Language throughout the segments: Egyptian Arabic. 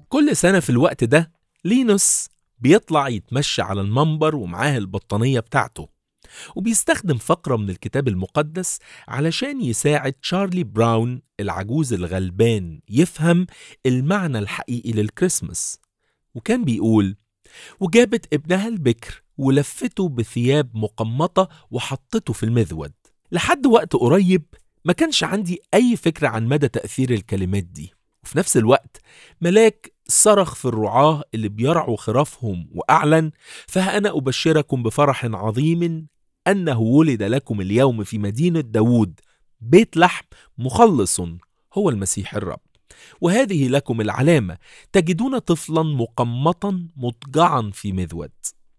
كل سنة في الوقت ده لينوس بيطلع يتمشى على المنبر ومعاه البطانية بتاعته وبيستخدم فقرة من الكتاب المقدس علشان يساعد تشارلي براون العجوز الغلبان يفهم المعنى الحقيقي للكريسماس وكان بيقول وجابت ابنها البكر ولفته بثياب مقمطة وحطته في المذود لحد وقت قريب ما كانش عندي أي فكرة عن مدى تأثير الكلمات دي وفي نفس الوقت ملاك صرخ في الرعاة اللي بيرعوا خرافهم وأعلن فها أنا أبشركم بفرح عظيم أنه ولد لكم اليوم في مدينة داوود بيت لحم مخلص هو المسيح الرب وهذه لكم العلامة تجدون طفلا مقمطا مضجعا في مذود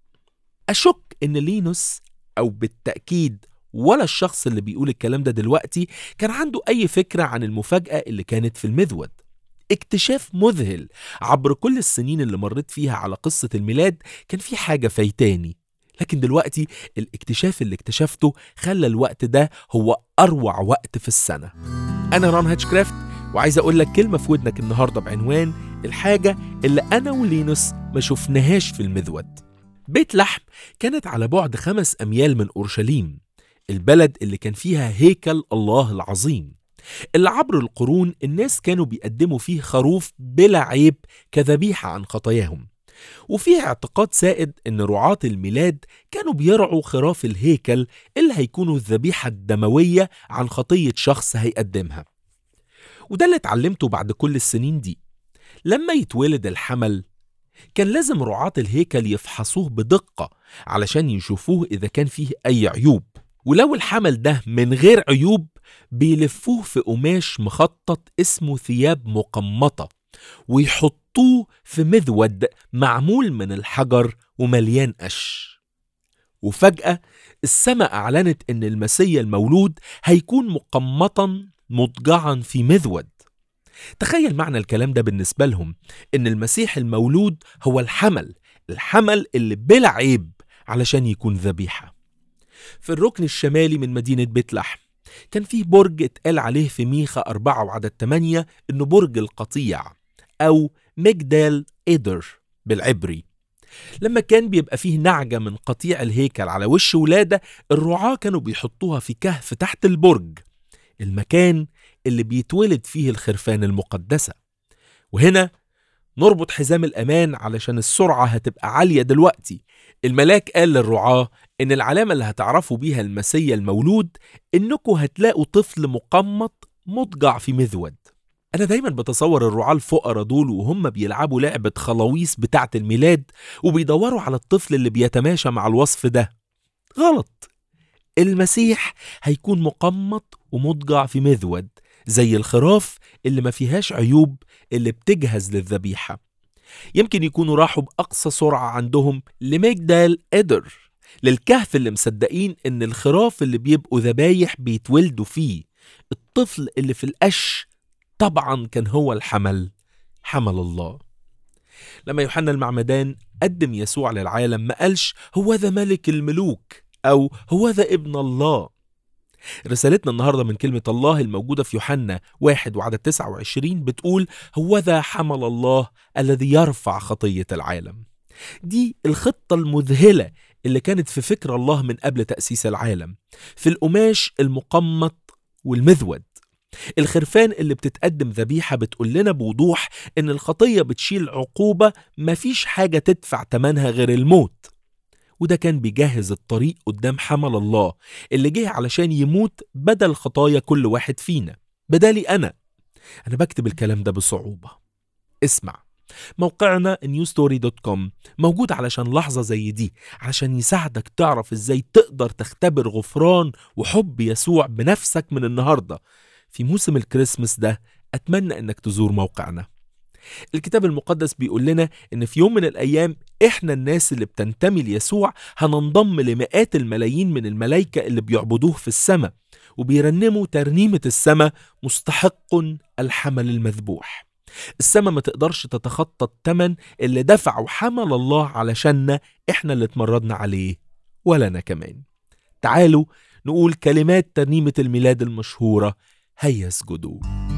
أشك إن لينوس أو بالتأكيد ولا الشخص اللي بيقول الكلام ده دلوقتي كان عنده أي فكرة عن المفاجأة اللي كانت في المذود اكتشاف مذهل عبر كل السنين اللي مريت فيها على قصة الميلاد كان في حاجة فايتاني لكن دلوقتي الاكتشاف اللي اكتشفته خلى الوقت ده هو أروع وقت في السنة أنا ران هاتشكرافت وعايز أقول لك كلمة في ودنك النهاردة بعنوان الحاجة اللي أنا ولينوس ما شفناهاش في المذود بيت لحم كانت على بعد خمس أميال من أورشليم البلد اللي كان فيها هيكل الله العظيم اللي عبر القرون الناس كانوا بيقدموا فيه خروف بلا عيب كذبيحة عن خطاياهم وفيه اعتقاد سائد ان رعاة الميلاد كانوا بيرعوا خراف الهيكل اللي هيكونوا الذبيحة الدموية عن خطية شخص هيقدمها وده اللي اتعلمته بعد كل السنين دي لما يتولد الحمل كان لازم رعاة الهيكل يفحصوه بدقة علشان يشوفوه إذا كان فيه أي عيوب ولو الحمل ده من غير عيوب بيلفوه في قماش مخطط اسمه ثياب مقمطة ويحطوه في مذود معمول من الحجر ومليان قش وفجأة السماء أعلنت إن المسيا المولود هيكون مقمطا مضجعا في مذود تخيل معنى الكلام ده بالنسبة لهم إن المسيح المولود هو الحمل الحمل اللي بلا عيب علشان يكون ذبيحة في الركن الشمالي من مدينة بيت لحم كان فيه برج اتقال عليه في ميخا أربعة وعدد تمانية إنه برج القطيع أو مجدال إيدر بالعبري لما كان بيبقى فيه نعجة من قطيع الهيكل على وش ولادة الرعاة كانوا بيحطوها في كهف تحت البرج المكان اللي بيتولد فيه الخرفان المقدسة وهنا نربط حزام الأمان علشان السرعة هتبقى عالية دلوقتي الملاك قال للرعاة إن العلامة اللي هتعرفوا بيها المسيا المولود إنكم هتلاقوا طفل مقمط مضجع في مذود أنا دايما بتصور الرعاة الفقراء دول وهم بيلعبوا لعبة خلاويص بتاعة الميلاد وبيدوروا على الطفل اللي بيتماشى مع الوصف ده غلط المسيح هيكون مقمط ومضجع في مذود زي الخراف اللي ما فيهاش عيوب اللي بتجهز للذبيحة يمكن يكونوا راحوا بأقصى سرعة عندهم لمجدال إدر للكهف اللي مصدقين إن الخراف اللي بيبقوا ذبايح بيتولدوا فيه الطفل اللي في القش طبعا كان هو الحمل حمل الله لما يوحنا المعمدان قدم يسوع للعالم ما قالش هو ذا ملك الملوك أو هو ذا ابن الله رسالتنا النهاردة من كلمة الله الموجودة في يوحنا واحد وعدد 29 بتقول هو ذا حمل الله الذي يرفع خطية العالم دي الخطة المذهلة اللي كانت في فكر الله من قبل تأسيس العالم في القماش المقمط والمذود الخرفان اللي بتتقدم ذبيحة بتقول لنا بوضوح إن الخطية بتشيل عقوبة مفيش حاجة تدفع تمنها غير الموت وده كان بيجهز الطريق قدام حمل الله اللي جه علشان يموت بدل خطايا كل واحد فينا بدالي أنا أنا بكتب الكلام ده بصعوبة اسمع موقعنا newstory.com موجود علشان لحظة زي دي علشان يساعدك تعرف ازاي تقدر تختبر غفران وحب يسوع بنفسك من النهاردة في موسم الكريسماس ده أتمنى أنك تزور موقعنا الكتاب المقدس بيقول لنا ان في يوم من الايام احنا الناس اللي بتنتمي ليسوع هننضم لمئات الملايين من الملائكه اللي بيعبدوه في السماء وبيرنموا ترنيمه السماء مستحق الحمل المذبوح السماء ما تقدرش تتخطى الثمن اللي دفعه حمل الله علشاننا احنا اللي اتمردنا عليه ولا انا كمان تعالوا نقول كلمات ترنيمه الميلاد المشهوره هيا اسجدوا